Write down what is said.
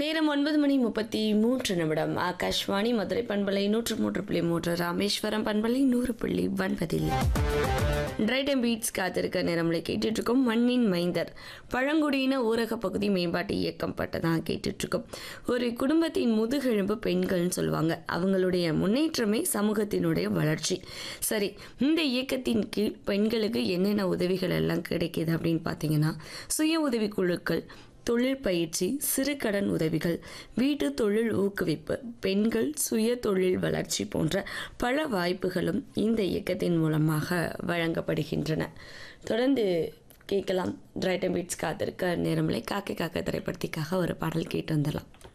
நேரம் ஒன்பது மணி முப்பத்தி மூன்று நிமிடம் ஆகாஷ்வாணி மதுரை பண்பலை நூற்று மூன்று புள்ளி மூன்று ராமேஸ்வரம் பண்பலை நூறு புள்ளி ஒன்பதில் டிரைடம் பீட்ஸ் காத்திருக்க நேரம்ல கேட்டுட்டு இருக்கோம் மண்ணின் மைந்தர் பழங்குடியின ஊரக பகுதி மேம்பாட்டு இயக்கம் பட்டதான் கேட்டுட்டு இருக்கோம் ஒரு குடும்பத்தின் முதுகெலும்பு பெண்கள்னு சொல்லுவாங்க அவங்களுடைய முன்னேற்றமே சமூகத்தினுடைய வளர்ச்சி சரி இந்த இயக்கத்தின் கீழ் பெண்களுக்கு என்னென்ன உதவிகள் எல்லாம் கிடைக்கிது அப்படின்னு பார்த்தீங்கன்னா சுய உதவி குழுக்கள் தொழில் பயிற்சி சிறு கடன் உதவிகள் வீட்டு தொழில் ஊக்குவிப்பு பெண்கள் சுய தொழில் வளர்ச்சி போன்ற பல வாய்ப்புகளும் இந்த இயக்கத்தின் மூலமாக வழங்கப்படுகின்றன தொடர்ந்து கேட்கலாம் டிரைட்டம் பீட்ஸ் காத்திருக்க நேரமில்லை காக்கை காக்க திரைப்படத்திற்காக ஒரு பாடல் கேட்டு வந்துடலாம்